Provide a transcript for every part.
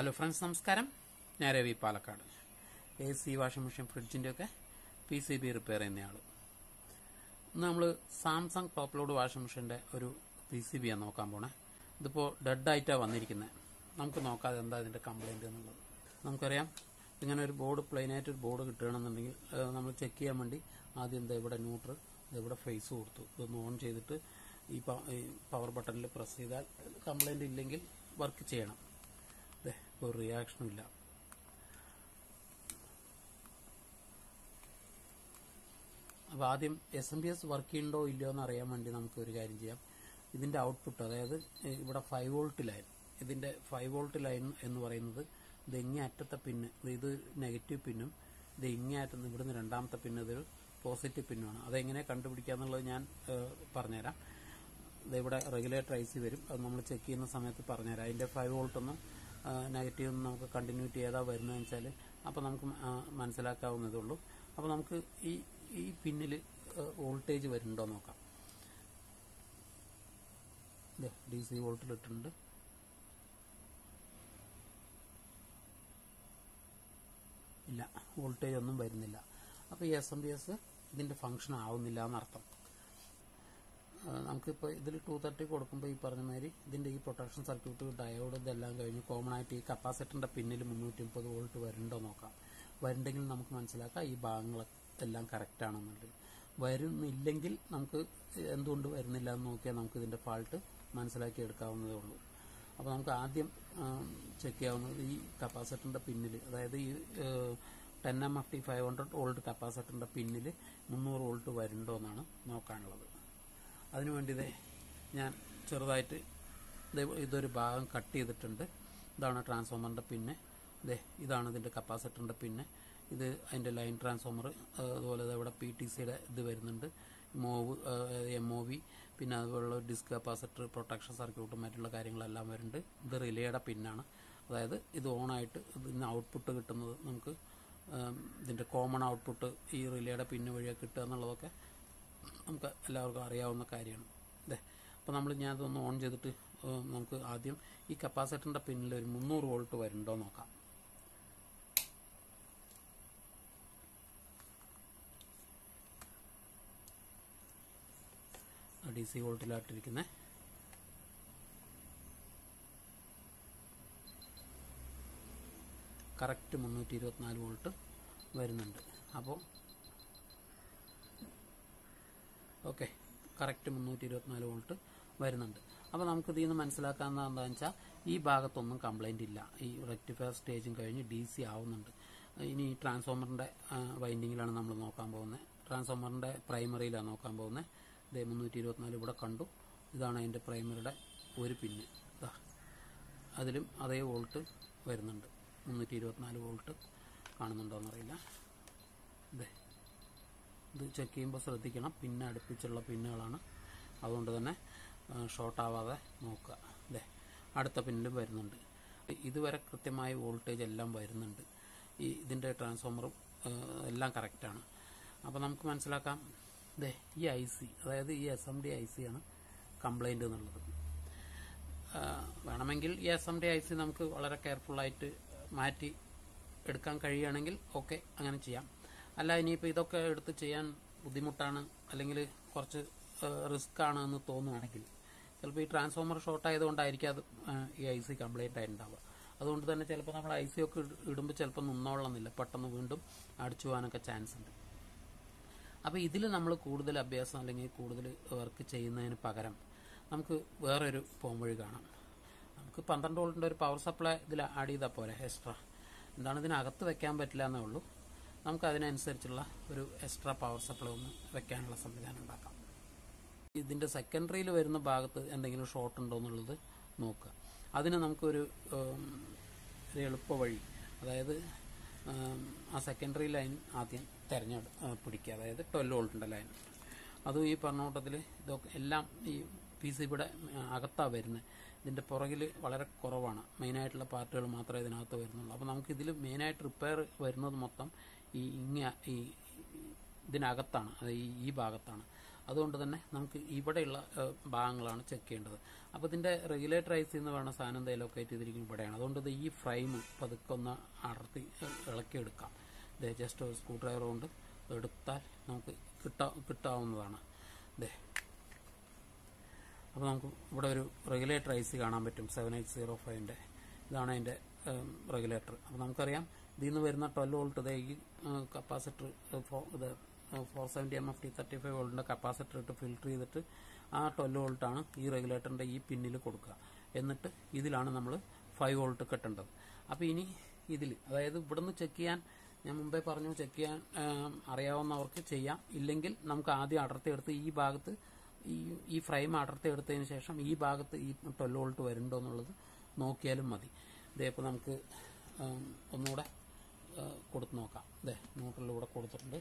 Hello friends നമസ്കാരം ഞാൻ Ravi Palakkad A C washing machine ഫ്രിഡ്ജിൻ്റെ ഒക്കെ പി സി ബി റിപ്പയർ ചെയ്യുന്നയാൾ ഇന്ന് നമ്മൾ സാംസങ് ടോപ്പ് ലോഡ് വാഷിംഗ് മെഷീൻ്റെ ഒരു പി സി ബി ആണ് നോക്കാൻ പോണേ ഇതിപ്പോൾ ഡെഡായിട്ടാണ് വന്നിരിക്കുന്നത് നമുക്ക് നോക്കാതെ എന്താ ഇതിൻ്റെ കംപ്ലൈൻറ്റ് എന്നുള്ളത് നമുക്കറിയാം ഇങ്ങനെ ഒരു ബോർഡ് പ്ലെയിനായിട്ട് ഒരു ബോർഡ് കിട്ടുകയാണെന്നുണ്ടെങ്കിൽ ഏഹ്, നമ്മൾ ചെക്ക് ചെയ്യാൻ വേണ്ടി ആദ്യം എന്താ ഇവിടെ ന്യൂട്രൽ ഇവിടെ ഫേസ് കൊടുത്തു ഇതൊന്ന് ഓൺ ചെയ്തിട്ട് ഈ പ- ഈ പവർ ബട്ടണിൽ പ്രസ് ചെയ്താൽ കംപ്ലൈൻറ്റ് ഇല്ലെങ്കിൽ വർക്ക് ചെയ്യണം ദേ, ഒരു റിയാക്ഷനും ഇല്ല അപ്പോൾ ആദ്യം S M B S work ചെയ്യുന്നുണ്ടോ ഇല്ലയോ എന്ന് അറിയാൻ വേണ്ടി നമുക്ക് ഒരു കാര്യം ചെയ്യാം ഇതിന്റെ ഔട്ട്പുട്ട് അതായത് ഏഹ്, ഇവിടെ ഫൈവ് വോൾട്ട് ലൈൻ ഇതിന്റെ ഫൈവ് വോൾട്ട് ലൈൻ എന്ന് പറയുന്നത് ഇത് ഇങ്ങേ അറ്റത്തെ പിന്ന് ഇത് നെഗറ്റീവ് പിന്നും ഇത് ഇങ്ങേ അറ്റത്ത് ഇവിടുന്ന് രണ്ടാമത്തെ പിന്ന് ഇതൊരു പോസിറ്റീവ് പിന്നുമാണ് അതെങ്ങനെ കണ്ടുപിടിക്കുക എന്നുള്ളത് ഞാൻ ഏഹ്, പറഞ്ഞുതരാം ഇത് ഇവിടെ റെഗുലേറ്റർ ഐ സി വരും അത് നമ്മൾ ചെക്ക് ചെയ്യുന്ന സമയത്ത് പറഞ്ഞുതരാം അതിന്റെ ഫൈവ് വോൾട്ട് ഒന്നും നെഗറ്റീവ് ഒന്നും നമുക്ക് കണ്ടിന്യൂറ്റി ഏതാ വരുന്നതെന്ന് വെച്ചാൽ അപ്പോൾ നമുക്ക് മ- ആ, മനസ്സിലാക്കാവുന്നതേ ഉള്ളൂ അപ്പോൾ നമുക്ക് ഈ ഈ പിന്നിൽ വോൾട്ടേജ് വരുന്നുണ്ടോ എന്ന് നോക്കാം ഡി സി വോൾട്ടിലിട്ടുണ്ട് ഇല്ല വോൾട്ടേജ് ഒന്നും വരുന്നില്ല അപ്പോൾ ഈ എസ് എം ബി എസ് ഇതിന്റെ ഫംഗ്ഷൻ ആവുന്നില്ല എന്നർത്ഥം ഏഹ് നമുക്കിപ്പോൾ ഇതിൽ ടു തേർട്ടി കൊടുക്കുമ്പോൾ ഈ പറഞ്ഞ മാതിരി ഇതിന്റെ ഈ പ്രൊട്ടക്ഷൻ സർക്യൂട്ട് ഡയോഡ് ഇതെല്ലാം കഴിഞ്ഞ് കോമൺ ആയിട്ട് ഈ കപ്പാസിറ്ററിന്റെ പിന്നിൽ മുന്നൂറ്റി മുപ്പത് വോൾട്ട് വരുന്നുണ്ടോ നോക്കാം വരുന്നുണ്ടെങ്കിൽ നമുക്ക് മനസ്സിലാക്കാം ഈ ഭാഗങ്ങളെല്ലാം കറക്റ്റ് ആണെന്നുള്ളത് വരുന്നില്ലെങ്കിൽ നമുക്ക് എന്തുകൊണ്ട് വരുന്നില്ല എന്ന് നോക്കിയാൽ നമുക്ക് ഇതിന്റെ ഫാൾട്ട് മനസ്സിലാക്കി എടുക്കാവുന്നതേ ഉള്ളൂ അപ്പോൾ നമുക്ക് ആദ്യം ചെക്ക് ചെയ്യാവുന്നത് ഈ കപ്പാസിറ്ററിന്റെ പിന്നിൽ അതായത് ഈ ten M F T five hundred volt കപ്പാസിറ്ററിന്റെ പിന്നിൽ മുന്നൂറ് വോൾട്ട് വരുന്നുണ്ടോ എന്നാണ് നോക്കാനുള്ളത് അതിനുവേണ്ടി ദേ ഞാൻ ചെറുതായിട്ട് ദേ ഇതൊരു ഭാഗം കട്ട് ചെയ്തിട്ടുണ്ട് ഇതാണ് ട്രാൻസ്ഫോമറിന്റെ പിന്നെ ദേ ഇതാണ് ഇതിന്റെ കപ്പാസിറ്ററിന്റെ പിന്നെ ഇത് അതിന്റെ ലൈൻ ട്രാൻസ്ഫോമർ അതുപോലെ ദേ ഇവിടെ പി ടി സിയുടെ ഇത് വരുന്നുണ്ട് മോവ് എം ഒ വി പിന്നെ അതുപോലുള്ള ഡിസ്ക് കപ്പാസിറ്റർ പ്രൊട്ടക്ഷൻ സർക്യൂട്ടും മറ്റുള്ള കാര്യങ്ങളെല്ലാം വരുന്നുണ്ട് ഇത് റിലേയുടെ പിന്നാണ് അതായത് ഇത് ഓണായിട്ട് ഇതിന് ഔട്ട്പുട്ട് കിട്ടുന്നത് നമുക്ക് ഉം, ഇതിന്റെ കോമൺ ഔട്ട്പുട്ട് ഈ റിലേയുടെ പിന്ന് വഴിയാണ് കിട്ടുക എന്നുള്ളതൊക്കെ നമുക്ക് എല്ലാവർക്കും അറിയാവുന്ന കാര്യമാണ് അതെ അപ്പോൾ നമ്മൾ ഞാൻ ഇതൊന്ന് ഓൺ ചെയ്തിട്ട് ഏഹ്, നമുക്ക് ആദ്യം ഈ കപ്പാസിറ്ററിന്റെ പിന്നിൽ ഒരു മുന്നൂറ് വോൾട്ട് വരുന്നുണ്ടോ നോക്കാം ഡി സി വോൾട്ടിലായിട്ടിരിക്കുന്നത് കറക്റ്റ് മുന്നൂറ്റി ഇരുപത്തിനാല് വോൾട്ട് വരുന്നുണ്ട് അപ്പോൾ ഓക്കെ കറക്റ്റ് മുന്നൂറ്റി ഇരുപത്തിനാല് വോൾട്ട് വരുന്നുണ്ട് അപ്പോൾ നമുക്ക് ഇതിൽ നിന്ന് മനസ്സിലാക്കാവുന്ന എന്താണെന്ന് വെച്ചാൽ ഈ ഭാഗത്തൊന്നും കംപ്ലൈന്റ് ഇല്ല ഈ റെക്ടിഫയർ സ്റ്റേജും കഴിഞ്ഞ് ഡി സി ആവുന്നുണ്ട് ഇനി ഈ ട്രാൻസ്ഫോമറിന്റെ വൈൻഡിങ്ങിലാണ് നമ്മൾ നോക്കാൻ പോകുന്നത് ട്രാൻസ്ഫോമറിന്റെ പ്രൈമറിയിലാണ് നോക്കാൻ പോകുന്നത് ഇതേ മുന്നൂറ്റി ഇരുപത്തിനാല് ഇവിടെ കണ്ടു ഇതാണ് അതിന്റെ പ്രൈമറിയുടെ ഒരു പിന്ന് ഇതാ അതിലും അതേ വോൾട്ട് വരുന്നുണ്ട് മുന്നൂറ്റി ഇരുപത്തിനാല് വോൾട്ട് കാണുന്നുണ്ടോ എന്നറിയില്ല ഇതേ ഇത് ചെക്ക് ചെയ്യുമ്പോൾ ശ്രദ്ധിക്കണം പിന്നെ അടുപ്പിച്ചുള്ള പിന്നുകളാണ് അതുകൊണ്ട് തന്നെ ഷോർട്ട് ആവാതെ നോക്കുക അല്ലേ അടുത്ത പിന്നിലും വരുന്നുണ്ട് ഇതുവരെ കൃത്യമായ വോൾട്ടേജ് എല്ലാം വരുന്നുണ്ട് ഈ ഇതിൻ്റെ ട്രാൻസ്ഫോമറും എല്ലാം കറക്റ്റാണ് അപ്പോൾ നമുക്ക് മനസ്സിലാക്കാം ദേ ഈ ഐ സി അതായത് ഈ S M D I C ആണ് കംപ്ലൈൻറ്റ് എന്നുള്ളത് ആ, വേണമെങ്കിൽ ഈ S M D I C നമുക്ക് വളരെ കെയർഫുള്ളായിട്ട് മാറ്റി എടുക്കാൻ കഴിയുകയാണെങ്കിൽ ഓക്കെ അങ്ങനെ ചെയ്യാം അല്ല ഇനിയിപ്പോൾ ഇതൊക്കെ എടുത്ത് ചെയ്യാൻ ബുദ്ധിമുട്ടാണ് അല്ലെങ്കിൽ കുറച്ച് റിസ്ക് ആണ് എന്ന് തോന്നുകയാണെങ്കിൽ ചിലപ്പോൾ ഈ ട്രാൻസ്ഫോമർ ഷോർട്ട് ആയതുകൊണ്ടായിരിക്കും അത് ആ, ഈ ഐ സി കംപ്ലൈൻ്റ് ആയിട്ടുണ്ടാവുക അതുകൊണ്ട് തന്നെ ചിലപ്പോൾ നമ്മൾ ഐ സി ഒക്കെ ഇട- ഇടുമ്പോൾ ചിലപ്പോൾ നിന്നോളന്നില്ല പെട്ടെന്ന് വീണ്ടും അടിച്ചു പോകാനൊക്കെ ചാൻസ് ഉണ്ട് അപ്പോൾ ഇതിൽ നമ്മൾ കൂടുതൽ അഭ്യാസം അല്ലെങ്കിൽ കൂടുതൽ വർക്ക് ചെയ്യുന്നതിന് പകരം നമുക്ക് വേറൊരു പോംവഴി കാണാം നമുക്ക് പന്ത്രണ്ട് വോൾട്ടിൻ്റെ ഒരു പവർ സപ്ലൈ ഇതിൽ ആഡ് ചെയ്താൽ പോരെ എക്സ്ട്രാ എന്താണ് ഇതിനകത്ത് വെക്കാൻ പറ്റില്ല എന്നേ ഉള്ളൂ നമുക്ക് അതിനനുസരിച്ചുള്ള ഒരു എക്സ്ട്രാ പവർ സപ്ലൈ ഒന്ന് വെക്കാനുള്ള സംവിധാനം ഉണ്ടാക്കാം ഇതിന്റെ സെക്കൻഡറിയിൽ വരുന്ന ഭാഗത്ത് എന്തെങ്കിലും ഷോർട്ട് ഉണ്ടോ എന്നുള്ളത് നോക്കുക അതിന് നമുക്കൊരു ഉം, ഒരു എളുപ്പ വഴി അതായത് ഉം, ആ സെക്കൻഡറി ലൈൻ ആദ്യം തെരഞ്ഞെടു ആ, പിടിക്കുക അതായത് ട്വൽവ് വോൾട്ടിന്റെ ലൈൻ അതും ഈ പറഞ്ഞ കൂട്ടത്തിൽ ഇതൊക്കെ എല്ലാം ഈ പി സി ബിയുടെ അകത്താണ് വരുന്നത് ഇതിന്റെ പുറകിൽ വളരെ കുറവാണ് മെയിനായിട്ടുള്ള പാർട്ടുകൾ മാത്രമേ ഇതിനകത്ത് വരുന്നുള്ളൂ അപ്പോൾ നമുക്ക് ഇതിൽ മെയിനായിട്ട് റിപ്പയർ വരുന്നത് മൊത്തം ഈ ഇങ്ങ ഈ ഇതിനകത്താണ് അത് ഈ ഈ ഭാഗത്താണ് അതുകൊണ്ട് തന്നെ നമുക്ക് ഇവിടെയുള്ള ഏഹ്, ഭാഗങ്ങളാണ് ചെക്ക് ചെയ്യേണ്ടത് അപ്പോൾ ഇതിന്റെ റെഗുലേറ്റർ ഐസി എന്ന് പറയുന്ന സാധനം എന്തായാലും ലൊക്കേറ്റ് ചെയ്തിരിക്കുന്നത് ഇവിടെയാണ് അതുകൊണ്ട് ഇത് ഈ ഫ്രെയിം പതുക്കെ ഒന്ന് അടർത്തി ഏഹ്, ഇളക്കിയെടുക്കാം ദേ ജസ്റ്റ് ഒരു സ്ക്രൂ ഡ്രൈവർ കൊണ്ട് എടുത്താൽ നമുക്ക് കിട്ടാ കിട്ടാവുന്നതാണ് ദേ അപ്പോൾ നമുക്ക് ഇവിടെ ഒരു റെഗുലേറ്റർ ഐ സി കാണാൻ പറ്റും സെവൻ എയ്റ്റ് സീറോ ഫൈവിൻ്റെ ഇതാണ് അതിൻ്റെ റെഗുലേറ്റർ അപ്പോൾ നമുക്കറിയാം ഇതിൽ നിന്ന് വരുന്ന ട്വൽവ് വോൾട്ട് ഇതേ ഈ കപ്പാസിറ്റർ ഇത് four seventy M F T thirty five വോൾട്ടിൻ്റെ കപ്പാസിറ്റർ ഇട്ട് ഫിൽറ്റർ ചെയ്തിട്ട് ആ ട്വൽവ് വോൾട്ടാണ് ഈ റെഗുലേറ്ററിൻ്റെ ഈ പിന്നിൽ കൊടുക്കുക എന്നിട്ട് ഇതിലാണ് നമ്മൾ ഫൈവ് വോൾട്ട് കെട്ടേണ്ടത് അപ്പോൾ ഇനി ഇതിൽ അതായത് ഇവിടുന്ന് ചെക്ക് ചെയ്യാൻ ഞാൻ മുമ്പേ പറഞ്ഞു ചെക്ക് ചെയ്യാൻ ആം, അറിയാവുന്നവർക്ക് ചെയ്യാം ഇല്ലെങ്കിൽ നമുക്ക് ആദ്യം അടർത്തിയെടുത്ത് ഈ ഭാഗത്ത് ഈ ഈ ഫ്രെയിം അടർത്തിയെടുത്തതിന് ശേഷം ഈ ഭാഗത്ത് ഈ ട്വൽവ് വോൾട്ട് വരുന്നുണ്ടോ എന്നുള്ളത് നോക്കിയാലും മതി ഇതേപ്പോൾ നമുക്ക് ആം, ഒന്നുകൂടെ ആ, കൊടുത്ത് നോക്കാം ഇതേ ന്യൂട്രലിലൂടെ കൊടുത്തിട്ടുണ്ട്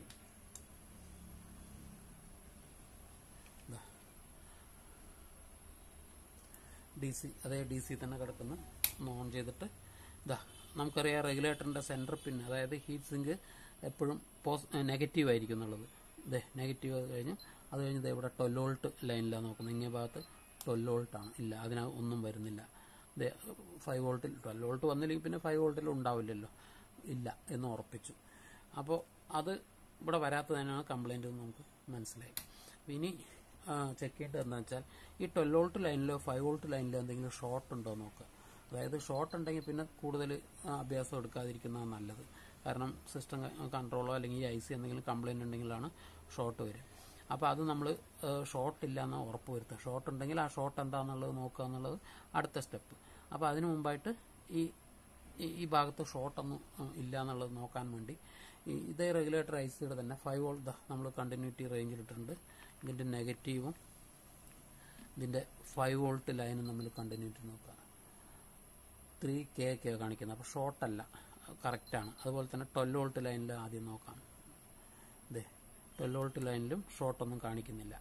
ഡി സി അതേ ഡി സി തന്നെ കിടക്കുന്ന ഒന്ന് ഓൺ ചെയ്തിട്ട് ഇതാ നമുക്കറിയാം റെഗുലേറ്ററിന്റെ സെന്റർ പിൻ അതായത് ഹീറ്റ് സിങ്ക് എപ്പോഴും പോസ് നെഗറ്റീവ് ആയിരിക്കും എന്നുള്ളത് ഇതേ നെഗറ്റീവ് കഴിഞ്ഞ് അത് കഴിഞ്ഞ് ദേ ഇവിടെ ട്വൽവ് വോൾട്ട് ലൈനിലാണ് നോക്കുന്നത് ഇങ്ങേ ഭാഗത്ത് ട്വൽവ് വോൾട്ടാണ് ഇല്ല അതിന് ഒന്നും വരുന്നില്ല ദേ ഫൈവ് വോൾട്ടിൽ ട്വൽവ് വോൾട്ട് വന്നില്ലെങ്കിൽ പിന്നെ ഫൈവ് വോൾട്ടിൽ ഉണ്ടാവില്ലല്ലോ ഇല്ല എന്ന് ഉറപ്പിച്ചു അപ്പോൾ അത് ഇവിടെ വരാത്തതിനാണ് കംപ്ലൈൻറ്റ് എന്ന് നമുക്ക് മനസ്സിലായി അപ്പോൾ ഇനി ചെക്ക് ചെയ്യേണ്ടത് എന്താ വെച്ചാൽ ഈ ട്വൽവ് വോൾട്ട് ലൈനിലോ ഫൈവ് വോൾട്ട് ലൈനിലോ എന്തെങ്കിലും ഷോർട്ട് ഉണ്ടോ എന്ന് നോക്കുക അതായത് ഷോർട്ട് ഉണ്ടെങ്കിൽ പിന്നെ കൂടുതൽ അഭ്യാസം എടുക്കാതിരിക്കുന്നതാണ് നല്ലത് കാരണം സിസ്റ്റം കൺട്രോളോ അല്ലെങ്കിൽ ഈ ഐ സി എന്തെങ്കിലും കംപ്ലൈൻറ്റ് ഉണ്ടെങ്കിലാണ് ഷോർട്ട് വരിക അപ്പോൾ അത് നമ്മൾ ഷോർട്ട് ഇല്ല എന്ന് ഉറപ്പ് വരുത്തുക ഷോർട്ട് ഉണ്ടെങ്കിൽ ആ ഷോർട്ട് എന്താണെന്നുള്ളത് നോക്കുക എന്നുള്ളത് അടുത്ത സ്റ്റെപ്പ് അപ്പോൾ അതിനു മുമ്പായിട്ട് ഈ ഈ- ഈ ഭാഗത്ത് ഷോർട്ടൊന്നും ഇല്ല എന്നുള്ളത് നോക്കാൻ വേണ്ടി ഈ ഇതേ റെഗുലേറ്റർ ഐ സിയുടെ തന്നെ ഫൈവ് വോൾട്ട് നമ്മൾ കണ്ടിന്യൂറ്റി റേഞ്ചിലിട്ടുണ്ട് ഇതിൻ്റെ നെഗറ്റീവും ഇതിൻ്റെ ഫൈവ് വോൾട്ട് ലൈനും നമ്മൾ കണ്ടിന്യൂറ്റി നോക്കുക ത്രീ കെ ഒക്കെ കാണിക്കുന്നത് അപ്പോൾ ഷോർട്ടല്ല കറക്റ്റാണ് അതുപോലെ തന്നെ ട്വൽവ് വോൾട്ട് ലൈനിൽ ആദ്യം നോക്കാം ഇതേ ട്വൽവ് വോൾട്ട് ലൈനിലും ഷോർട്ടൊന്നും കാണിക്കുന്നില്ല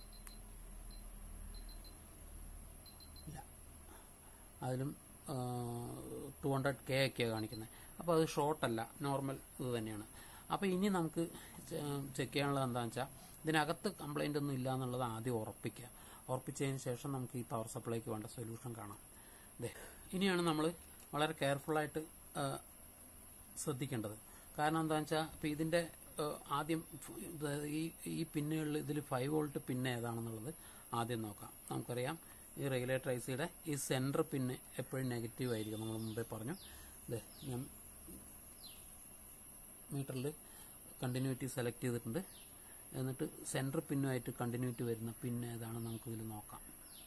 ഇല്ല അതിലും ടു ഹൺഡ്രഡ് കെ ഒക്കെയാണ് കാണിക്കുന്നത് അപ്പോൾ അത് ഷോർട്ടല്ല നോർമൽ ഇത് തന്നെയാണ് അപ്പോൾ ഇനി നമുക്ക് ചെക്ക് ചെയ്യാനുള്ളത് എന്താണെന്ന് വെച്ചാൽ ഇതിനകത്ത് കംപ്ലൈൻ്റ് ഒന്നും ഇല്ല എന്നുള്ളത് ആദ്യം ഉറപ്പിക്കുക ഉറപ്പിച്ചതിന് ശേഷം നമുക്ക് ഈ പവർ സപ്ലൈക്ക് വേണ്ട സൊല്യൂഷൻ കാണാം ദേ ഇനിയാണ് നമ്മൾ വളരെ കെയർഫുള്ളായിട്ട് ശ്രദ്ധിക്കേണ്ടത് കാരണം എന്താണെന്ന് വെച്ചാൽ ഇപ്പോൾ ഇതിൻ്റെ ഏഹ്, ആദ്യം ഫ് ഇത് ഈ ഈ പിന്നുകളിൽ ഇതിൽ ഫൈവ് വോൾട്ട് പിന്നെ ഏതാണെന്നുള്ളത് ആദ്യം നോക്കാം നമുക്കറിയാം ഈ റെഗുലേറ്റർ ഐ സിയുടെ ഈ സെൻറ്റർ പിന്നെ എപ്പോഴും നെഗറ്റീവ് ആയിരിക്കും നമ്മൾ മുമ്പേ പറഞ്ഞു ഇതേ ഞാൻ മീറ്ററിൽ കണ്ടിന്യൂറ്റി സെലക്ട് ചെയ്തിട്ടുണ്ട് എന്നിട്ട് സെൻറ്റർ പിന്നുമായിട്ട് കണ്ടിന്യൂറ്റി വരുന്ന പിന്നെ ഏതാണ് നമുക്കിതിൽ നോക്കാം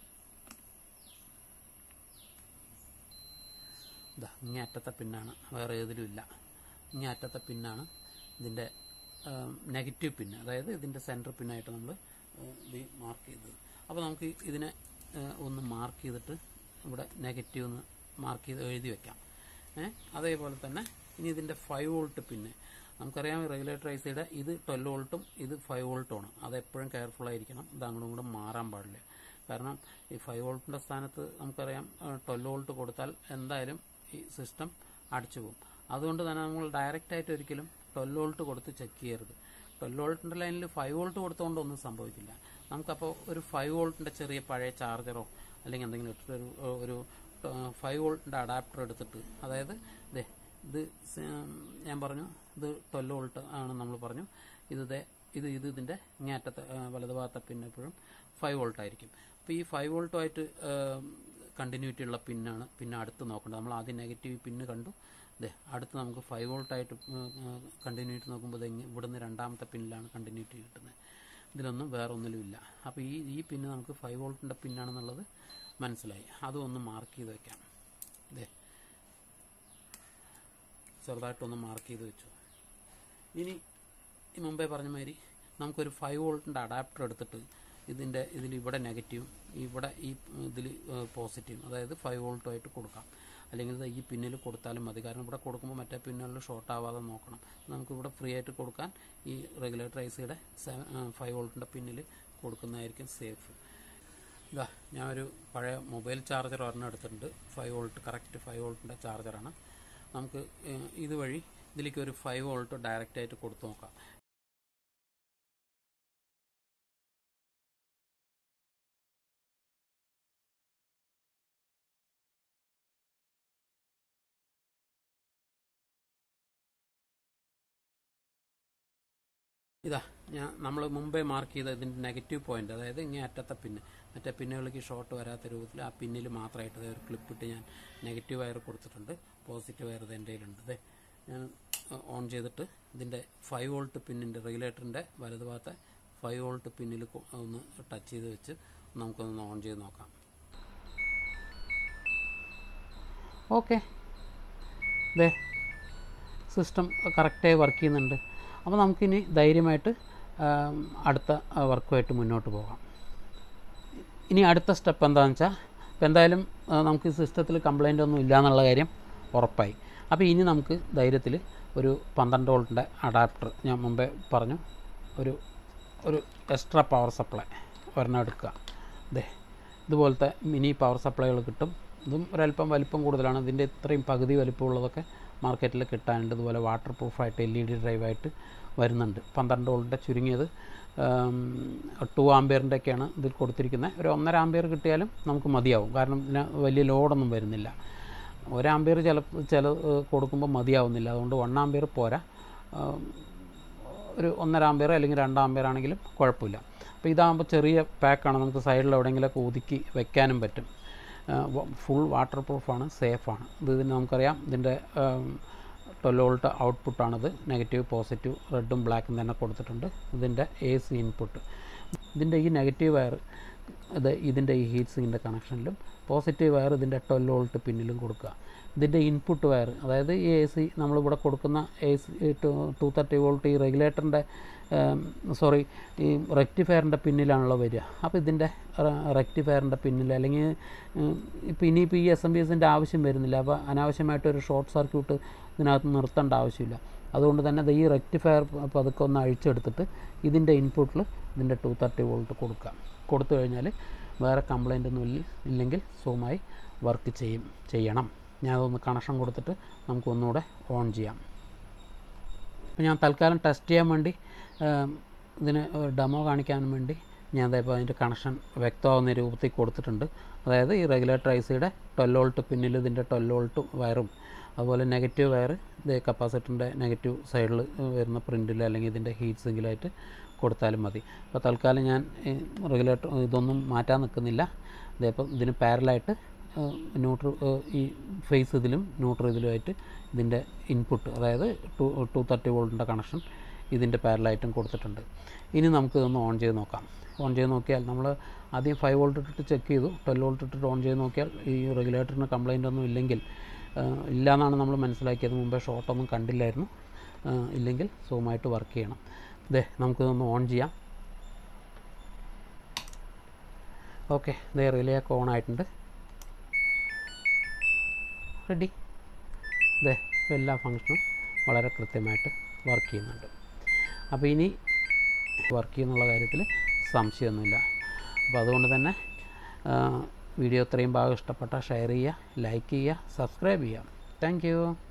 ഇതാ ഇങ്ങേ അറ്റത്തെ പിന്നാണ് വേറെ ഏതിലും ഇല്ല ഇങ്ങേ അറ്റത്തെ പിന്നാണ് ഇതിൻ്റെ നെഗറ്റീവ് പിന്ന് അതായത് ഇതിൻ്റെ സെൻറ്റർ പിന്നായിട്ട് നമ്മൾ ഇത് മാർക്ക് ചെയ്തത് അപ്പോൾ നമുക്ക് ഇതിനെ ഏഹ്, ഒന്ന് മാർക്ക് ചെയ്തിട്ട് ഇവിടെ നെഗറ്റീവ് എന്ന് മാർക്ക് ചെയ്ത് എഴുതി വെക്കാം ഏ? അതേപോലെ തന്നെ ഇനി ഇതിൻ്റെ ഫൈവ് വോൾട്ട് പിന്നെ നമുക്കറിയാം റെഗുലേറ്റർ ഐ സിയുടെ ഇത് ട്വൽവ് വോൾട്ടും ഇത് ഫൈവ് വോൾട്ടുമാണ് അത് എപ്പോഴും കെയർഫുൾ ആയിരിക്കണം ഇത് അങ്ങോട്ടും കൂടെ മാറാൻ പാടില്ല കാരണം ഈ ഫൈവ് വോൾട്ടിന്റെ സ്ഥാനത്ത് നമുക്കറിയാം ട്വൽവ് വോൾട്ട് കൊടുത്താൽ എന്തായാലും ഈ സിസ്റ്റം അടിച്ചു പോകും അതുകൊണ്ട് തന്നെ നമ്മൾ ഡയറക്റ്റ് ആയിട്ട് ഒരിക്കലും ട്വൽവ് വോൾട്ട് കൊടുത്ത് ചെക്ക് ചെയ്യരുത് ട്വൽവ് വോൾട്ടിന്റെ ലൈനിൽ ഫൈവ് വോൾട്ട് കൊടുത്തുകൊണ്ട് ഒന്നും സംഭവിക്കില്ല നമുക്കപ്പോൾ ഒരു ഫൈവ് വോൾട്ടിന്റെ ചെറിയ പഴയ ചാർജറോ അല്ലെങ്കിൽ എന്തെങ്കിലും ഇട്ടിട്ട് ഒരു ഒരു ഫൈവ് വോൾട്ടിന്റെ അഡാപ്റ്റർ എടുത്തിട്ട് അതായത് ദേ ഇത് സ- ഞാൻ പറഞ്ഞു ഇത് ട്വൽവ് വോൾട്ട് ആണ് നമ്മൾ പറഞ്ഞു ഇത് ദേ ഇത് ഇത് ഇതിന്റെ ഇങ്ങേറ്റത്തെ ആ, വലതുഭാഗത്തെ പിന്നെ എപ്പോഴും ഫൈവ് വോൾട്ട് ആയിരിക്കും അപ്പോൾ ഈ ഫൈവ് വോൾട്ടുമായിട്ട് കണ്ടിന്യൂറ്റി ഉള്ള പിന്നാണ് പിന്നെ അടുത്ത് നോക്കേണ്ടത് നമ്മൾ ആദ്യം നെഗറ്റീവ് പിന്ന് കണ്ടു ദേ അടുത്ത് നമുക്ക് ഫൈവ് വോൾട്ടായിട്ട് കണ്ടിന്യൂറ്റി നോക്കുമ്പോൾ ദേ ഇങ്ങ് ഇവിടുന്ന് രണ്ടാമത്തെ പിന്നിലാണ് കണ്ടിന്യൂറ്റി കിട്ടുന്നത് ഇതിലൊന്നും വേറെ ഒന്നിലും ഇല്ല അപ്പോൾ ഈ ഈ പിന്ന് നമുക്ക് ഫൈവ് വോൾട്ടിൻ്റെ പിന്നാണെന്നുള്ളത് മനസ്സിലായി അതും ഒന്ന് മാർക്ക് ചെയ്ത് വെക്കാം ഇതേ ചെറുതായിട്ടൊന്ന് മാർക്ക് ചെയ്ത് വെച്ചു ഇനി ഈ മുമ്പേ പറഞ്ഞ മാതിരി നമുക്കൊരു ഫൈവ് വോൾട്ടിൻ്റെ അഡാപ്റ്റർ എടുത്തിട്ട് ഇതിൻ്റെ ഇതിൽ ഇവിടെ നെഗറ്റീവും ഇവിടെ ഈ ഇതിൽ പോസിറ്റീവും അതായത് ഫൈവ് വോൾട്ടുമായിട്ട് കൊടുക്കാം അല്ലെങ്കിൽ ഇത് ഈ പിന്നിൽ കൊടുത്താലും മതി കാരണം ഇവിടെ കൊടുക്കുമ്പോൾ മറ്റേ പിന്നുകളിൽ ഷോർട്ട് ആവാതെ നോക്കണം നമുക്ക് ഇവിടെ ഫ്രീ ആയിട്ട് കൊടുക്കാൻ ഈ റെഗുലേറ്റർ ഐ സിയുടെ ഫൈവ് വോൾട്ടിൻ്റെ പിന്നിൽ കൊടുക്കുന്നതായിരിക്കും സേഫ് ഇതാ ഞാൻ ഒരു പഴയ മൊബൈൽ ചാർജർ ഒരെണ്ണം എടുത്തിട്ടുണ്ട് ഫൈവ് വോൾട്ട് കറക്റ്റ് ഫൈവ് വോൾട്ടിൻ്റെ ചാർജറാണ് നമുക്ക് ഏഹ്, ഇതുവഴി ഇതിലേക്ക് ഒരു ഫൈവ് വോൾട്ട് ഡയറക്റ്റ് ആയിട്ട് കൊടുത്തു നോക്കാം ഇതാ ഞാൻ നമ്മൾ മുമ്പേ മാർക്ക് ചെയ്ത ഇതിന്റെ നെഗറ്റീവ് പോയിന്റ് അതായത് ഇങ്ങനെ അറ്റത്തെ പിന്ന് മറ്റേ പിന്നുകളിലേക്ക് ഷോർട്ട് വരാത്ത രൂപത്തിൽ ആ പിന്നിൽ മാത്രമായിട്ട് ദേ ഒരു ക്ലിപ്പ് ഇട്ട് ഞാൻ നെഗറ്റീവ് വയർ കൊടുത്തിട്ടുണ്ട് പോസിറ്റീവ് വയർ ഇത് എൻ്റെ കയ്യിലുണ്ട് ദേ ഞാൻ ഓൺ ചെയ്തിട്ട് ഇതിന്റെ ഫൈവ് വോൾട്ട് പിന്നിന്റെ റെഗുലേറ്ററിന്റെ വലതുഭാഗത്തെ ഫൈവ് വോൾട്ട് പിന്നിൽ കൊ- ഒന്ന് ടച്ച് ചെയ്ത് വെച്ച് നമുക്കൊന്ന് ഓൺ ചെയ്ത് നോക്കാം ഓക്കെ ദേ സിസ്റ്റം കറക്റ്റായി വർക്ക് ചെയ്യുന്നുണ്ട് അപ്പോൾ നമുക്കിനി ധൈര്യമായിട്ട് ആം, അടുത്ത വർക്കുമായിട്ട് മുന്നോട്ട് പോകാം ഇനി അടുത്ത സ്റ്റെപ്പ് എന്താണെന്ന് വെച്ചാൽ ഇപ്പോൾ എന്തായാലും ആ, നമുക്ക് ഈ സിസ്റ്റത്തിൽ കംപ്ലൈൻ്റ് ഒന്നും ഇല്ല എന്നുള്ള കാര്യം ഉറപ്പായി അപ്പോൾ ഇനി നമുക്ക് ധൈര്യത്തിൽ ഒരു പന്ത്രണ്ട് വോൾട്ടിൻ്റെ അഡാപ്റ്റർ ഞാൻ മുമ്പേ പറഞ്ഞു ഒരു ഒരു എക്സ്ട്രാ പവർ സപ്ലൈ ഒരെണ്ണം എടുക്കുക ദേ ഇതുപോലത്തെ മിനി പവർ സപ്ലൈകൾ കിട്ടും ഇതും ഒരല്പം വലിപ്പം കൂടുതലാണ് ഇതിൻ്റെ ഇത്രയും പകുതി വലിപ്പമുള്ളതൊക്കെ മാർക്കറ്റിൽ കിട്ടാനുണ്ട് ഇതുപോലെ വാട്ടർ പ്രൂഫായിട്ട് എൽ ഇ ഡി ഡ്രൈവായിട്ട് വരുന്നുണ്ട് പന്ത്രണ്ട് വോൾട്ടിൻ്റെ ചുരുങ്ങിയത് ടു ആംബിയറിൻ്റെ ഒക്കെയാണ് ഇതിൽ കൊടുത്തിരിക്കുന്നത് ഒരു ഒന്നര ആംബിയർ കിട്ടിയാലും നമുക്ക് മതിയാവും കാരണം ഇതിന് വലിയ ലോഡൊന്നും വരുന്നില്ല ഒരു ആംബിയർ ചില ചില ഏഹ്, കൊടുക്കുമ്പോൾ മതിയാവുന്നില്ല അതുകൊണ്ട് വൺ ആംബിയർ പോരാ ആം, ഒരു ഒന്നര ആംബിയർ അല്ലെങ്കിൽ രണ്ട് ആംബിയർ ആണെങ്കിലും കുഴപ്പമില്ല അപ്പോൾ ഇതാകുമ്പോൾ ചെറിയ പാക്കാണ് നമുക്ക് സൈഡിൽ എവിടെയെങ്കിലുമൊക്കെ ഒതുക്കി വെക്കാനും പറ്റും ഫുൾ വാട്ടർ പ്രൂഫാണ് സേഫാണ് ഇത് ഇതിന് നമുക്കറിയാം ഇതിൻ്റെ ട്വൽവ് വോൾട്ട് ഔട്ട്പുട്ടാണിത് നെഗറ്റീവ് പോസിറ്റീവ് റെഡും ബ്ലാക്കും തന്നെ കൊടുത്തിട്ടുണ്ട് ഇതിൻ്റെ എ സി ഇൻപുട്ട് ഇതിൻ്റെ ഈ നെഗറ്റീവ് വയർ ഇത് ഇതിൻ്റെ ഈ ഹീറ്റ് സിങ്ങിൻ്റെ കണക്ഷനിലും പോസിറ്റീവ് വയർ ഇതിൻ്റെ ട്വൽവ് വോൾട്ട് പിന്നിലും കൊടുക്കുക ഇതിൻ്റെ ഇൻപുട്ട് വയർ അതായത് ഈ എ സി നമ്മളിവിടെ കൊടുക്കുന്ന A C two thirty volt ഈ റെഗുലേറ്ററിൻ്റെ സോറി ഈ റെക്ടിഫയറിൻ്റെ പിന്നിലാണല്ലോ വരിക അപ്പോൾ ഇതിൻ്റെ റെക്ടിഫയറിൻ്റെ പിന്നിൽ അല്ലെങ്കിൽ ഉം, ഇപ്പോൾ ഇനിയിപ്പോൾ ഈ എസ് എം ബി എസിൻ്റെ ആവശ്യം വരുന്നില്ല അപ്പോൾ അനാവശ്യമായിട്ട് ഒരു ഷോർട്ട് സർക്യൂട്ട് ഇതിനകത്ത് നിർത്തേണ്ട ആവശ്യമില്ല അതുകൊണ്ട് തന്നെ ദേ ഈ റെക്ടിഫയർ പതുക്കെ ഒന്ന് അഴിച്ചെടുത്തിട്ട് ഇതിൻ്റെ ഇൻപുട്ടിൽ ഇതിൻ്റെ ടു തേർട്ടി വോൾട്ട് കൊടുക്കുക കൊടുത്തു കഴിഞ്ഞാൽ വേറെ കംപ്ലൈൻ്റ് ഒന്നും ഇല്ല ഇല്ലെങ്കിൽ സുഖമായി വർക്ക് ചെയ്യും ചെയ്യണം ഞാൻ അതൊന്ന് കണക്ഷൻ കൊടുത്തിട്ട് നമുക്ക് ഒന്നുകൂടെ ഓൺ ചെയ്യാം അപ്പോൾ ഞാൻ തൽക്കാലം ടെസ്റ്റ് ചെയ്യാൻ വേണ്ടി ഏം, ഇതിന് ഡെമോ കാണിക്കാൻ വേണ്ടി ഞാൻ അതേപോലെ അതിൻ്റെ കണക്ഷൻ വ്യക്തമാവുന്ന രൂപത്തിൽ കൊടുത്തിട്ടുണ്ട് അതായത് ഈ റെഗുലേറ്റർ ഐ സിയുടെ ട്വൽവ് വോൾട്ട് പിന്നിൽ ഇതിൻ്റെ ട്വൽവ് വോൾട്ട് വയറും അതുപോലെ നെഗറ്റീവ് വയർ ഇത് കപ്പാസിറ്ററിൻ്റെ നെഗറ്റീവ് സൈഡിൽ വരുന്ന പ്രിൻറ്റിൽ അല്ലെങ്കിൽ ഇതിൻ്റെ ഹീറ്റ് സിങ്കിലായിട്ട് കൊടുത്താലും മതി അപ്പോൾ തൽക്കാലം ഞാൻ റെഗുലേറ്റർ ഇതൊന്നും മാറ്റാൻ നിൽക്കുന്നില്ല ഇതേപ്പം ഇതിന് പാരലായിട്ട് ന്യൂട്ര ഈ ഫേസ് ഇതിലും ന്യൂട്രൽ ഇതിലുമായിട്ട് ഇതിൻ്റെ ഇൻപുട്ട് അതായത് ടു ടു തേർട്ടി വോൾട്ടിൻ്റെ കണക്ഷൻ ഇതിൻ്റെ പാരലായിട്ടും കൊടുത്തിട്ടുണ്ട് ഇനി നമുക്ക് ഇതൊന്ന് ഓൺ ചെയ്ത് നോക്കാം ഓൺ ചെയ്ത് നോക്കിയാൽ നമ്മൾ ആദ്യം ഫൈവ് വോൾട്ട് ഇട്ടിട്ട് ചെക്ക് ചെയ്തു ട്വൽവ് വോൾട്ട് ഇട്ടിട്ട് ഓൺ ചെയ്ത് നോക്കിയാൽ ഈ റെഗുലേറ്ററിന് കംപ്ലൈൻ്റ് ഒന്നും ഇല്ലെങ്കിൽ ആ, ഇല്ല എന്നാണ് നമ്മൾ മനസ്സിലാക്കിയത് മുമ്പേ ഷോർട്ടൊന്നും കണ്ടില്ലായിരുന്നു ആ, ഇല്ലെങ്കിൽ സുഖമായിട്ട് വർക്ക് ചെയ്യണം ഇതേ നമുക്കിതൊന്ന് ഓൺ ചെയ്യാം ഓക്കെ ഇതേ റിലേ ഒക്കെ ഓൺ ആയിട്ടുണ്ട് റെഡി ഇതേ ഇപ്പോൾ എല്ലാ ഫങ്ഷനും വളരെ കൃത്യമായിട്ട് വർക്ക് ചെയ്യുന്നുണ്ട് അപ്പോൾ ഇനി വർക്ക് ചെയ്യുന്നുള്ള കാര്യത്തിൽ സംശയമൊന്നുമില്ല അപ്പോൾ അതുകൊണ്ട് തന്നെ ആ, വീഡിയോ ഇത്രയും ഭാഗം ഇഷ്ടപ്പെട്ടാൽ ഷെയർ ചെയ്യുക ലൈക്ക് ചെയ്യുക സബ്സ്ക്രൈബ് ചെയ്യുക താങ്ക്